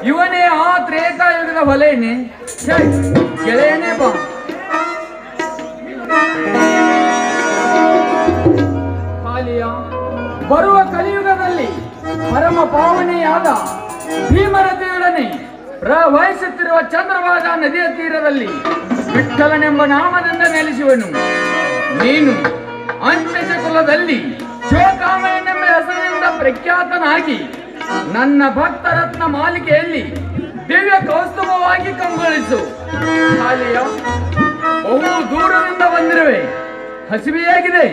ಇವನೇ ಆ ತ್ರೇತಾಯುಗದ ಹೊಲೆಯೇ ಛೇ, ಗೆಳೆಯನೇ ಬಾ ಕಾಲಿಯ ಬರುವ ಕಲಿಯುಗದಲ್ಲಿ ಪರಮ ಪಾವನೆಯಾದ ಭೀಮರತಿಯೊಡನೆ ಪ್ರವಹಿಸುತ್ತಿರುವ ಚಂದ್ರಭಾಗ ನದಿಯ ತೀರದಲ್ಲಿ ವಿಠಲನೆಂಬ ನಾಮದಿಂದ ನೆಲೆಸುವನು ನೀನು ಅಂತ್ಯಜ ಕುಲದಲ್ಲಿ ಶಿವಕಾಮಯನೆಂಬ ಹೆಸರಿನಿಂದ ಪ್ರಖ್ಯಾತನಾಗಿ ನನ್ನ ಭಕ್ತರತ್ನ ಮಾಲಿಕೆಯಲ್ಲಿ ದಿವ್ಯ ಕೌಸ್ತುಭವಾಗಿ ಕಂಗೊಳಿಸು ಕಾಲಿಯ ಬಹು ದೂರದಿಂದ ಬಂದಿರುವೆ ಹಸಿವೆಯಾಗಿದೆ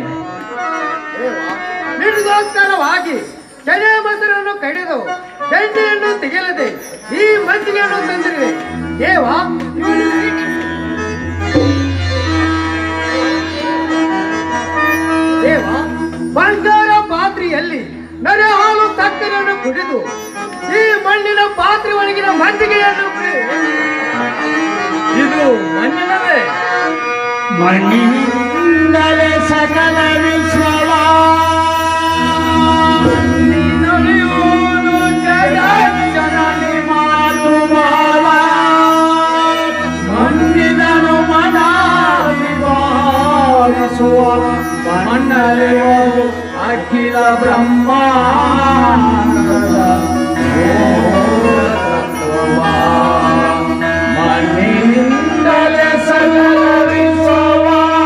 ನಿರ್ಗೋಸ್ಕರವಾಗಿ ಕೆನೆ ಮೊಸರನ್ನು ಕಡಿದು ಬೆಣ್ಣೆಯನ್ನು ತೆಗೆಯಲದೆ ಈ ಮಜ್ಜಿಗೆಯನ್ನು ತಂದಿರುವೆ ದೇವ ಇವನು ದೇವ ಬಂಗಾರ ಪಾತ್ರೆಯಲ್ಲಿ ನರೆ ಹಾಲು ಸಕ್ಕರೆಯನ್ನು ಕುಡಿದು ಈ ಮಣ್ಣಿನ ಪಾತ್ರೆ ಒಳಗಿನ ಮಜ್ಜಿಗೆಯನ್ನು ಕುಡಿಯುವೆ ಇದು ಮಣ್ಣಿನವೇ ಮಣ್ಣಿನಿಂದಲೇ ಸಕಲ ವಿಶ್ವವ ನುಡಿಯುವುದು ಜಗಜ್ಜನನಿ ಮಾತು ಮಾವ. ಮಣ್ಣಿನನು ಮನಾದಿಸುವ ಮಣ್ಣಲೆಯೋ ಅಖಿಲ ಬ್ರಹ್ಮ ಮಣ್ಣಿನಿಂದಲೇ ಸಕಲ ವಿಶ್ವವ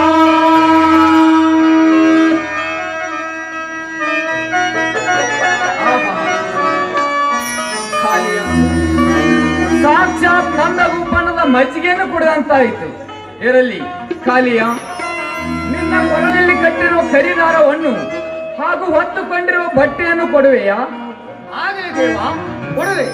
ಸಾಕ್ಷಾತ್ ನನ್ನ ರೂಪಣದ ಮಜ್ಜಿಗೆಯನ್ನು ಕುಡಿದಂತಾಯಿತು ಇರಲಿ ಕಾಲಿಯ ನಿನ್ನ ಕೊರಳಲ್ಲಿ ಕಟ್ಟಿರುವ ಕರಿದಾರವನ್ನು ಹಾಗೂ ಹೊತ್ತುಕೊಂಡಿರುವ ಬಟ್ಟೆಯನ್ನು ಕೊಡುವೆಯಾ ಆಗಲಿ ದೇವ ಕೊಡುವೆ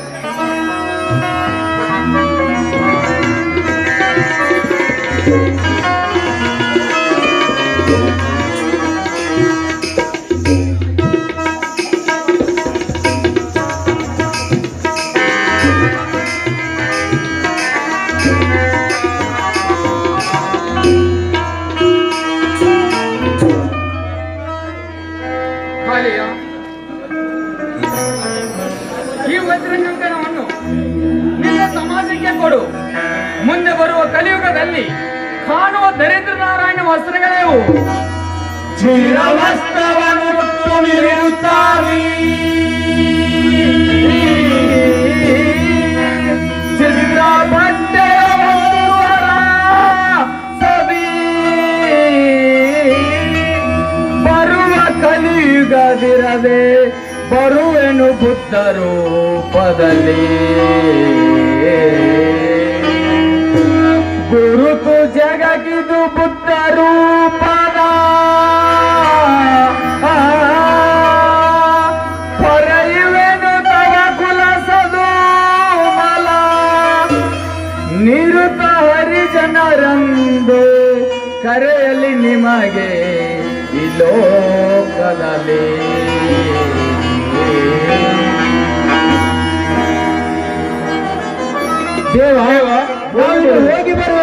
ಕಾಲಿಯ ಈ ವಜ್ರಕಂಕಣವನ್ನು ನಿನ್ನ ಸಮಾಜಕ್ಕೆ ಕೊಡು ಮುಂದೆ ಬರುವ ಕಲಿಯುಗದಲ್ಲಿ ಕಾಣುವ ದರಿದ್ರ ನಾರಾಯಣ ವಸ್ತ್ರಗಳೇವು ಚಿರವಸ್ತ್ರವನ್ನು ತುಂಬಿರುತ್ತಾರೆ ಚಿತ್ರ ಬಟ್ಟೆಯ ವಸ್ತುವರ ಸವಿ ಬರುವ ಕಲಿಯುಗದಿರದೆ ಬರುವೆನು ಬುದ್ಧ ರೂಪದಲ್ಲಿ ಗುರುತು ಜಗಗಿದು ಬುದ್ಧ ರೂಪದ ಹೊರೆಯುವೆನು ತವ ಕುಲಸದು ಮಲ ನಿರುತ ಹರಿಜನರಂದು ಕರೆಯಲಿ ನಿಮಗೆ ಈ ಲೋಕದಲ್ಲಿ ದೇವ ನಾವು ಹೋಗಿ ಬರುವ